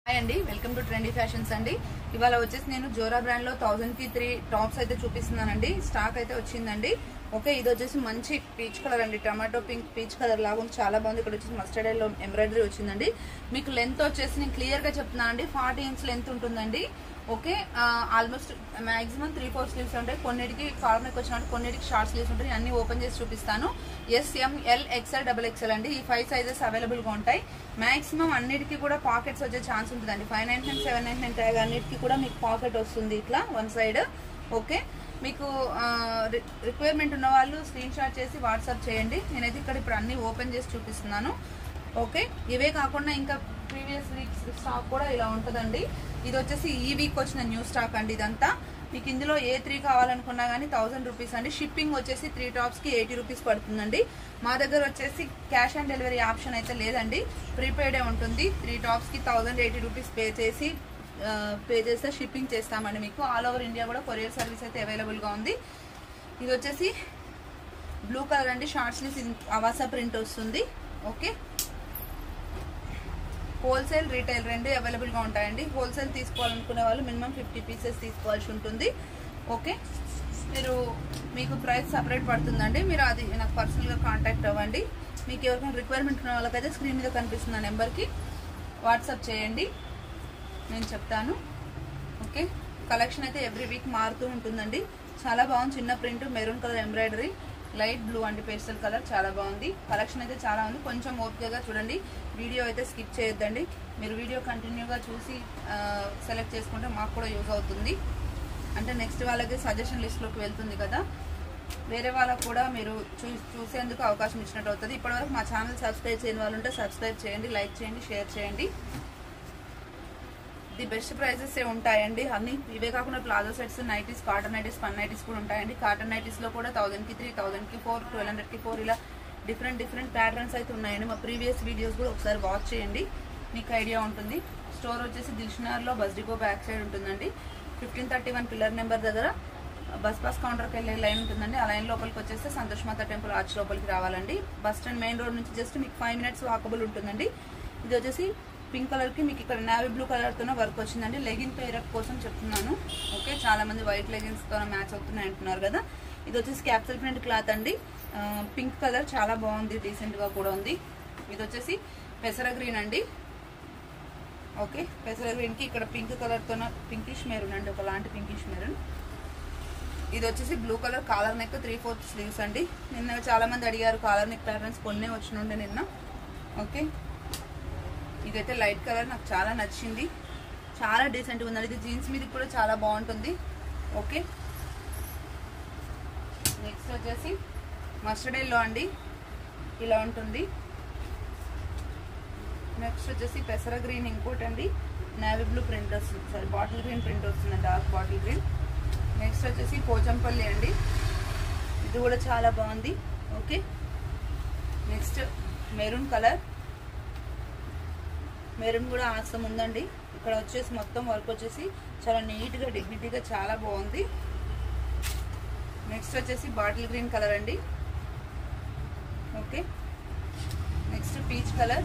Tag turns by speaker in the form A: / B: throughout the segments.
A: hi అండి welcome to trendy fashions అండి ఇవాళ వచ్చేసి నేను జోరా బ్రాండ్ లో థౌసండ్ కి త్రీ టాప్స్ అయితే చూపిస్తున్నానండి స్టాక్ అయితే వచ్చిందండి ఓకే ఇది వచ్చేసి మంచి పీచ్ కలర్ అండి టమాటో పింక్ పీచ్ కలర్ లాగా ఉంది చాలా బాగుంది ఇక్కడ వచ్చేసి మస్టర్డ్ ఎల్లో ఎంబ్రాయిడరీ వచ్చిందండి మీకు లెంత్ వచ్చేసి నేను క్లియర్ గా చెప్తున్నానండి ఫార్టీ ఇంచ్ లెంత్ ఉంటుందండి okay almost maximum three four sleeves ఉంటాయి కొన్నిటికి కాలర్ నెక్ వచ్చినట్టు కొన్నిటికి షార్ట్ స్లీవ్స్ ఉంటాయి అన్ని ఓపెన్ చేసి చూపిస్తాను S M L XL double XL అండి ఈ ఫైవ్ సైజెస్ అవైలబుల్ గా ఉంటాయి మాక్సిమం అన్నిటికీ కూడా పాకెట్స్ వచ్చే ఛాన్స్ ఉంటుందండి five nine nine seven nine nine tag అన్నిటికీ కూడా మీకు పాకెట్ వస్తుంది ఇట్లా వన్ సైడ్ ఓకే మీకు రిక్వైర్మెంట్ ఉన్న వాళ్ళు స్క్రీన్ షాట్ చేసి వాట్సాప్ చేయండి నేనైతే ఇక్కడ ఇప్పుడు అన్ని ఓపెన్ చేసి చూపిస్తున్నాను ఓకే ఇవే కాకుండా ఇంకా ప్రీవియస్ వీక్ స్టాక్ కూడా ఇలా ఉంటుందండి ఇది వచ్చేసి ఈ వీక్ వచ్చిన న్యూ స్టాక్ అండి ఇదంతా మీకు ఇందులో ఏ త్రీ కావాలనుకున్నా కానీ థౌసండ్ రూపీస్ అండి షిప్పింగ్ వచ్చేసి త్రీ టాప్స్కి ఎయిటీ రూపీస్ పడుతుందండి మా దగ్గర వచ్చేసి క్యాష్ ఆన్ డెలివరీ ఆప్షన్ అయితే లేదండి ప్రీపెయిడే ఉంటుంది త్రీ టాప్స్కి థౌసండ్ ఎయిటీ రూపీస్ పే చేసి పే చేస్తే షిప్పింగ్ చేస్తామండి మీకు ఆల్ ఓవర్ ఇండియా కూడా కొరియర్ సర్వీస్ అయితే అవైలబుల్గా ఉంది ఇది వచ్చేసి బ్లూ కలర్ అండి షార్ట్ స్లీవ్స్ అవాసా ప్రింట్ వస్తుంది ఓకే హోల్సేల్ రీటైల్ రెండు అవైలబుల్గా ఉంటాయండి హోల్సేల్ తీసుకోవాలనుకునే వాళ్ళు మినిమం ఫిఫ్టీ పీసెస్ తీసుకోవాల్సి ఉంటుంది ఓకే మీరు మీకు ప్రైస్ సపరేట్ పడుతుందండి మీరు అది నాకు పర్సనల్గా కాంటాక్ట్ అవ్వండి మీకు ఎవరికైనా రిక్వైర్మెంట్ ఉన్న వాళ్ళకైతే స్క్రీన్ మీద కనిపిస్తున్న నెంబర్కి వాట్సాప్ చేయండి నేను చెప్తాను ఓకే కలెక్షన్ అయితే ఎవ్రీ వీక్ మారుతూ ఉంటుందండి చాలా బాగుంది చిన్న print maroon colour embroidery light blue అండి పేస్టల్ కలర్ చాలా బాగుంది కలెక్షన్ అయితే చాలా ఉంది కొంచెం ఓపికగా చూడండి వీడియో అయితే స్కిప్ చేయొద్దండి మీరు వీడియో కంటిన్యూగా చూసి సెలెక్ట్ చేసుకుంటే మాకు కూడా యూజ్ అవుతుంది అంటే నెక్స్ట్ వాళ్ళకి సజెషన్ లిస్ట్లోకి వెళ్తుంది కదా వేరే వాళ్ళకు కూడా మీరు చూ చూసేందుకు అవకాశం ఇచ్చినట్టు అవుతుంది ఇప్పటివరకు మా ఛానల్ సబ్స్క్రైబ్ చేయని వాళ్ళు ఉంటే సబ్స్క్రైబ్ చేయండి లైక్ చేయండి షేర్ చేయండి ది బెస్ట్ ప్రైజెస్ ఏ ఉంటాయండి అన్ని ఇవే కాకుండా palazzo sets nighties cotton nighties పన్ నైటీస్ కూడా ఉంటాయండి కాటన్ నైటీస్లో కూడా థౌసండ్కి త్రీ థౌసండ్కి ఫోర్ ట్వెల్వ్ హండ్రెడ్కి ఫోర్ ఇలా డిఫరెంట్ డిఫరెంట్ ప్యాటర్న్స్ అయితే ఉన్నాయండి మా ప్రీవియస్ వీడియోస్ కూడా ఒకసారి వాచ్ చేయండి మీకు ఐడియా ఉంటుంది స్టోర్ వచ్చేసి దిల్షనార్లో బస్ డిపో బ్యాక్ సైడ్ ఉంటుందండి fifteen thirty one pillar number దగ్గర బస్ పాస్ కౌంటర్కి వెళ్ళే లైన్ ఉంటుందండి ఆ లైన్ లోపలికి వచ్చేస్తే సంతోష్ మాత టెంపుల్ ఆర్చ్ లోపలికి రావాలండి బస్ స్టాండ్ మెయిన్ రోడ్ నుంచి జస్ట్ మీకు ఫైవ్ మినిట్స్ వాకబుల్ ఉంటుందండి ఇది వచ్చేసి పింక్ కలర్ కి మీకు ఇక్కడ నావీ బ్లూ కలర్ తోనే వర్క్ వచ్చిందండి లెగిన్ పేరప్ కోసం చెప్తున్నాను ఓకే చాలా మంది వైట్ లెగిన్స్ తో మ్యాచ్ అవుతున్నాయి అంటున్నారు కదా ఇది వచ్చేసి క్యాప్సల్ ప్రింట్ క్లాత్ అండి పింక్ కలర్ చాలా బాగుంది డీసెంట్ గా కూడా ఉంది ఇది వచ్చేసి పెసర గ్రీన్ అండి ఓకే పెసర గ్రీన్ కి ఇక్కడ పింక్ కలర్ తోన పింకిష్ మెరూన్ అండి ఒకలాంటి పింకిష్ మెరూన్ ఇది వచ్చేసి blue colour collar neck three fourth sleeves అండి నిన్న చాలా మంది అడిగారు కాలర్ నెక్ ప్యాటర్న్స్ కొన్నే వచ్చినుండే నిన్న ఓకే ఇదైతే లైట్ కలర్ నాకు చాలా నచ్చింది చాలా డీసెంట్గా ఉందండి ఇది జీన్స్ మీద కూడా చాలా బాగుంటుంది ఓకే నెక్స్ట్ వచ్చేసి మస్టర్డ్ ఎల్లో అండి ఇలా ఉంటుంది నెక్స్ట్ వచ్చేసి పెసర గ్రీన్ ఇంకోటి అండి నేవీ బ్లూ ప్రింట్ వస్తుంది సారీ బాటిల్ గ్రీన్ ప్రింట్ వస్తుంది డార్క్ బాటిల్ గ్రీన్ నెక్స్ట్ వచ్చేసి పోచంపల్లి అండి ఇది కూడా చాలా బాగుంది okay next maroon colour maroon కూడా ఆసం ఉందండి ఇక్కడ వచ్చేసి మొత్తం వర్క్ వచ్చేసి చాలా నీట్గా డిగ్నిటీగా చాలా బాగుంది నెక్స్ట్ వచ్చేసి బాటిల్ గ్రీన్ కలర్ అండి ఓకే నెక్స్ట్ పీచ్ కలర్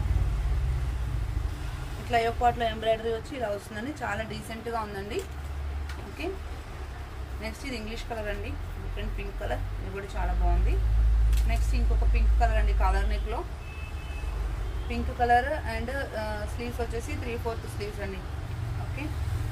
A: ఇట్లా పాట్లో ఎంబ్రాయిడరీ వచ్చి ఇలా వస్తుందండి చాలా డీసెంట్గా ఉందండి ఓకే నెక్స్ట్ ఇది ఇంగ్లీష్ కలర్ అండి డిఫరెంట్ పింక్ కలర్ ఇది కూడా చాలా బాగుంది నెక్స్ట్ ఇంకొక పింక్ కలర్ అండి కాలర్ నెక్లో పింక్ కలర్ అండ్ స్లీవ్స్ వచ్చేసి త్రీ ఫోర్త్ స్లీవ్స్ అండి ఓకే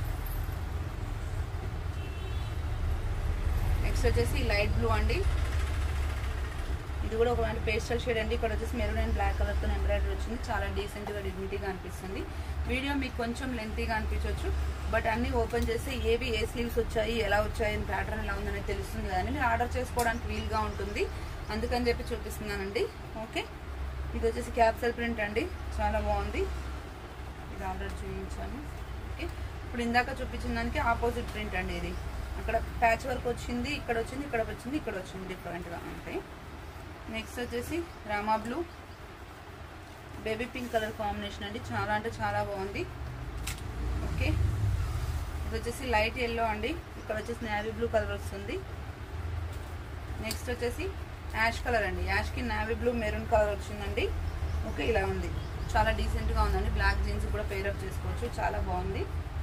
A: నెక్స్ట్ వచ్చేసి లైట్ బ్లూ అండి ఇది కూడా ఒకలాంటి పేస్టల్ షేడ్ అండి ఇక్కడ వచ్చేసి మెరూన్ అండ్ బ్లాక్ కలర్తో ఎంబ్రాయిడరీ వచ్చింది చాలా డీసెంట్గా డిగ్నిటీగా అనిపిస్తుంది వీడియో మీకు కొంచెం లెంతీగా అనిపించవచ్చు బట్ అన్ని ఓపెన్ చేస్తే ఏవి ఏ స్లీవ్స్ వచ్చాయి ఎలా వచ్చాయి ప్యాటర్న్ ఎలా ఉందని తెలుస్తుంది కదండి మీరు ఆర్డర్ చేసుకోవడానికి వీలుగా ఉంటుంది అందుకని చెప్పి చూపిస్తున్నానండి ఓకే ఇది వచ్చేసి క్యాప్సల్ ప్రింట్ అండి చాలా బాగుంది ఇది ఆర్డర్ చేయించాను ఓకే ఇప్పుడు ఇందాక చూపించిన దానికి ఆపోజిట్ ప్రింట్ అండి ఇది అక్కడ ప్యాచ్ వర్క్ వచ్చింది ఇక్కడ వచ్చింది ఇక్కడ వచ్చింది ఇక్కడ వచ్చింది డిఫరెంట్గా ఉంటాయి నెక్స్ట్ వచ్చేసి రామా blue baby pink colour combination అండి చాలా అంటే చాలా బాగుంది ఓకే ఇది వచ్చేసి లైట్ ఎల్లో అండి ఇక్కడ వచ్చేసి నేవీ బ్లూ కలర్ వస్తుంది నెక్స్ట్ వచ్చేసి యాష్ కలర్ అండి యాష్కి నావీ బ్లూ మెరూన్ కలర్ వచ్చిందండి ఓకే ఇలా ఉంది చాలా డీసెంట్గా ఉందండి బ్లాక్ జీన్స్ కూడా పేరప్ చేసుకోవచ్చు చాలా బాగుంది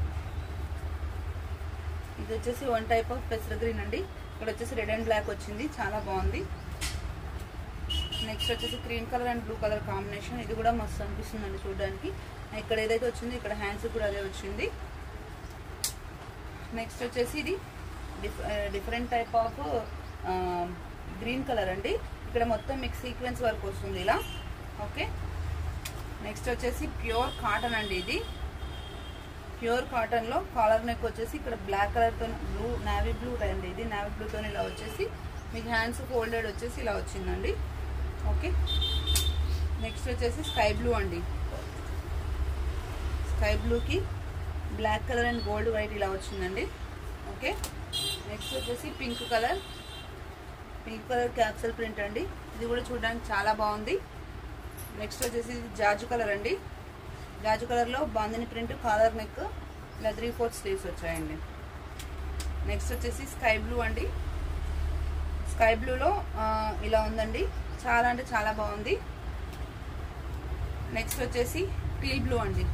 A: ఇది వచ్చేసి వన్ టైప్ ఆఫ్ పెసర గ్రీన్ అండి ఇక్కడ వచ్చేసి రెడ్ అండ్ బ్లాక్ వచ్చింది చాలా బాగుంది నెక్స్ట్ వచ్చేసి cream colour and blue colour combination ఇది కూడా మస్తు అనిపిస్తుందండి చూడడానికి ఇక్కడ ఏదైతే వచ్చిందో ఇక్కడ హ్యాండ్స్ కూడా అదే వచ్చింది నెక్స్ట్ వచ్చేసి ఇది diff different type of green colour అండి ఇక్కడ మొత్తం మీకు సీక్వెన్స్ వర్క్ వస్తుంది ఇలా ఓకే నెక్స్ట్ వచ్చేసి ప్యూర్ కాటన్ అండి ఇది ప్యూర్ కాటన్లో కాలర్ నెక్ వచ్చేసి ఇక్కడ బ్లాక్ కలర్తో బ్లూ నావీ బ్లూ అండి ఇది నావీ బ్లూతో ఇలా వచ్చేసి మీకు హ్యాండ్స్ ఫోల్డెడ్ వచ్చేసి ఇలా వచ్చిందండి ఓకే నెక్స్ట్ వచ్చేసి స్కై బ్లూ అండి స్కై బ్లూకి black colour and gold white ఇలా వచ్చిందండి ఓకే నెక్స్ట్ వచ్చేసి pink colour pink colour capsule print అండి ఇది కూడా చూడడానికి చాలా బాగుంది నెక్స్ట్ వచ్చేసి ఇది జాజు కలర్ అండి జాజు కలర్లో బాందిని ప్రింట్ కాలర్ నెక్ ఇలా త్రీ ఫోర్త్ స్లీవ్స్ వచ్చాయండి నెక్స్ట్ వచ్చేసి స్కై బ్లూ అండి స్కై బ్లూలో ఇలా ఉందండి చాలా అంటే చాలా బాగుంది నెక్స్ట్ వచ్చేసి టీల్ బ్లూ అండి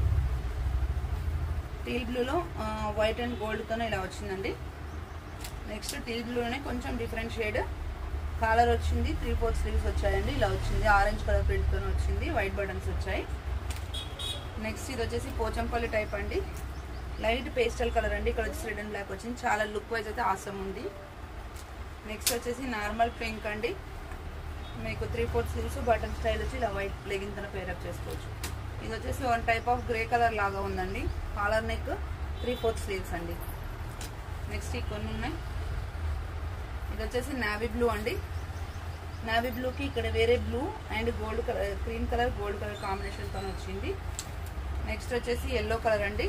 A: టీల్ బ్లూలో వైట్ అండ్ గోల్డ్తోనే ఇలా వచ్చిందండి నెక్స్ట్ టీల్ బ్లూలోనే కొంచెం డిఫరెంట్ షేడ్ కాలర్ వచ్చింది త్రీ ఫోర్త్ స్లీవ్స్ వచ్చాయండి ఇలా వచ్చింది ఆరెంజ్ కలర్ ప్రింట్తో వచ్చింది వైట్ బటన్స్ వచ్చాయి నెక్స్ట్ ఇది వచ్చేసి పోచంపల్లి టైప్ అండి లైట్ పేస్టల్ కలర్ అండి ఇక్కడ వచ్చేసి రెడ్ అండ్ బ్లాక్ వచ్చింది చాలా లుక్ వైజ్ అయితే ఆసం ఉంది నెక్స్ట్ వచ్చేసి నార్మల్ పింక్ అండి మీకు three fourth sleeves button style వచ్చి ఇలా వైట్ లెగిన్ తన పేరప్ చేసుకోవచ్చు ఇది వచ్చేసి one type of grey colour లాగా ఉందండి collar neck three fourth sleeves అండి నెక్స్ట్ ఈ కొన్ని ఉన్నాయి ఇది వచ్చేసి నావీ బ్లూ అండి నావీ బ్లూకి ఇక్కడ వేరే blue and gold colour cream colour gold colour కాంబినేషన్తో వచ్చింది నెక్స్ట్ వచ్చేసి ఎల్లో కలర్ అండి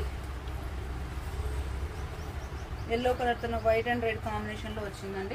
A: ఎల్లో కలర్తో వైట్ అండ్ రెడ్ కాంబినేషన్లో వచ్చిందండి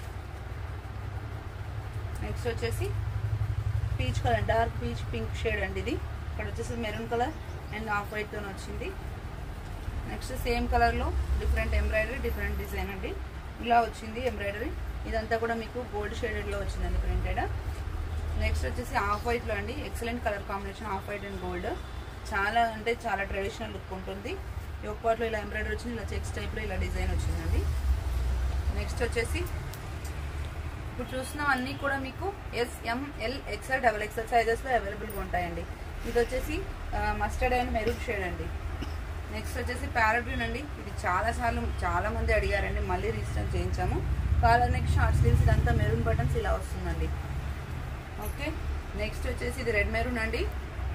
A: నెక్స్ట్ వచ్చేసి peach colour dark peach pink shade అండి ఇది ఇక్కడ వచ్చేసి మెరూన్ కలర్ అండ్ ఆఫ్ వైట్తో వచ్చింది నెక్స్ట్ సేమ్ కలర్లో డిఫరెంట్ ఎంబ్రాయిడరీ డిఫరెంట్ డిజైన్ అండి ఇలా వచ్చింది ఎంబ్రాయిడరీ ఇదంతా కూడా మీకు గోల్డ్ షేడెడ్లో వచ్చిందండి ప్రింటెడ్ నెక్స్ట్ వచ్చేసి ఆఫ్ వైట్లో అండి excellent colour combination off white and gold చాలా అంటే చాలా ట్రెడిషనల్ లుక్ ఉంటుంది పాట్లో ఇలా ఎంబ్రాయిడరీ వచ్చింది ఇలా చెక్స్ టైప్లో ఇలా డిజైన్ వచ్చిందండి నెక్స్ట్ వచ్చేసి ఇప్పుడు చూసిన అన్నీ కూడా మీకు S M L XL double XL సైజెస్లో అవైలబుల్గా ఉంటాయండి ఇది వచ్చేసి మస్టర్డ్ అండ్ మెరూన్ షేడ్ అండి నెక్స్ట్ వచ్చేసి ప్యారాగ్రీన్ అండి ఇది చాలా సార్లు చాలా మంది అడిగారండి మళ్ళీ రీస్టోర్ చేయించాము కాలర్ నెక్ షార్ట్ స్లీవ్స్ ఇదంతా మెరూన్ బటన్స్ ఇలా వస్తుందండి ఓకే నెక్స్ట్ వచ్చేసి ఇది రెడ్ మెరూన్ అండి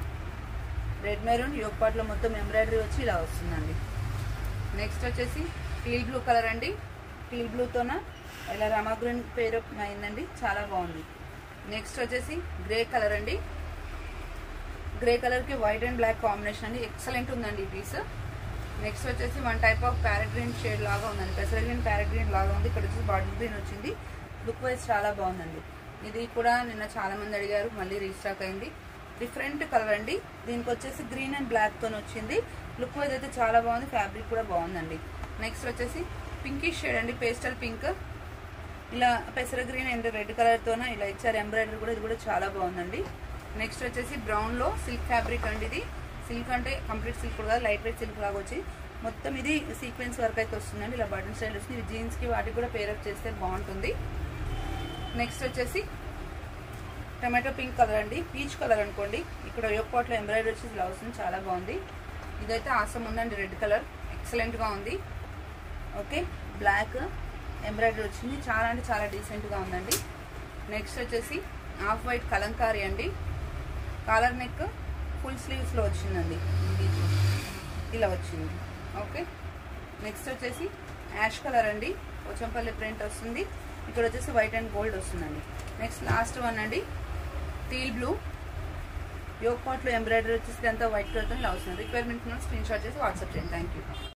A: రెడ్ మెరూన్ యోగపాట్లో మొత్తం ఎంబ్రాయిడరీ వచ్చి ఇలా వస్తుందండి నెక్స్ట్ వచ్చేసి టీల్ బ్లూ కలర్ అండి టీల్ బ్లూతోన ఇలా రమా గ్రీన్ పేరు అయిందండి చాలా బాగుంది నెక్స్ట్ వచ్చేసి గ్రే కలర్ అండి గ్రే కలర్కి వైట్ అండ్ బ్లాక్ కాంబినేషన్ అండి ఎక్సలెంట్ ఉందండి ఈ పీస్ నెక్స్ట్ వచ్చేసి one type of parrot green shade లాగా ఉందండి పెసర గ్రీన్ ప్యారెట్ గ్రీన్ లాగా ఉంది ఇక్కడ వచ్చేసి బాటిల్ గ్రీన్ వచ్చింది లుక్ వైజ్ చాలా బాగుందండి ఇది కూడా నిన్న చాలా మంది అడిగారు మళ్ళీ రీస్టాక్ అయింది డిఫరెంట్ కలర్ అండి దీనికి వచ్చేసి గ్రీన్ అండ్ బ్లాక్తో వచ్చింది లుక్ వైజ్ అయితే చాలా బాగుంది ఫ్యాబ్రిక్ కూడా బాగుందండి నెక్స్ట్ వచ్చేసి పింకిష్ షేడ్ అండి పేస్టల్ పింక్ ఇలా పెసర గ్రీన్ అండ్ రెడ్ కలర్తోన ఇలా ఇచ్చారు ఎంబ్రాయిడరీ కూడా ఇది కూడా చాలా బాగుందండి నెక్స్ట్ వచ్చేసి బ్రౌన్లో సిల్క్ ఫ్యాబ్రిక్ అండి ఇది సిల్క్ అంటే కంప్లీట్ సిల్క్ కూడా లైట్ వెయిట్ సిల్క్ లాగా వచ్చి మొత్తం ఇది సీక్వెన్స్ వర్క్ అయితే వస్తుందండి ఇలా బటన్ స్టైల్ వస్తుంది ఇది జీన్స్కి వాటికి కూడా పేరప్ చేస్తే బాగుంటుంది నెక్స్ట్ వచ్చేసి టమాటో పింక్ కలర్ అండి పీచ్ కలర్ అనుకోండి ఇక్కడ యోగపాట్లో ఎంబ్రాయిడరీ వచ్చి ఇలా వస్తుంది చాలా బాగుంది ఇదైతే ఆసం ఉందండి రెడ్ కలర్ ఎక్సలెంట్గా ఉంది ఓకే బ్లాక్ ఎంబ్రాయిడరీ వచ్చింది చాలా అంటే చాలా డీసెంట్గా ఉందండి నెక్స్ట్ వచ్చేసి ఆఫ్ వైట్ కలంకారీ అండి కాలర్ నెక్ ఫుల్ స్లీవ్స్లో వచ్చిందండి ఇది ఇలా వచ్చింది ఓకే నెక్స్ట్ వచ్చేసి యాష్ కలర్ అండి పోచంపల్లి ప్రింట్ వస్తుంది ఇక్కడ వచ్చేసి వైట్ అండ్ గోల్డ్ వస్తుందండి నెక్స్ట్ లాస్ట్ వన్ అండి టీల్ బ్లూ యోగ్ పాట్లో ఎంబ్రాయిడరీ వచ్చేసి అంతా వైట్ కలర్తో ఇలా వస్తుంది రిక్వైర్మెంట్ స్క్రీన్ షాట్ చేసి వాట్సాప్ చేయండి థ్యాంక్ యూ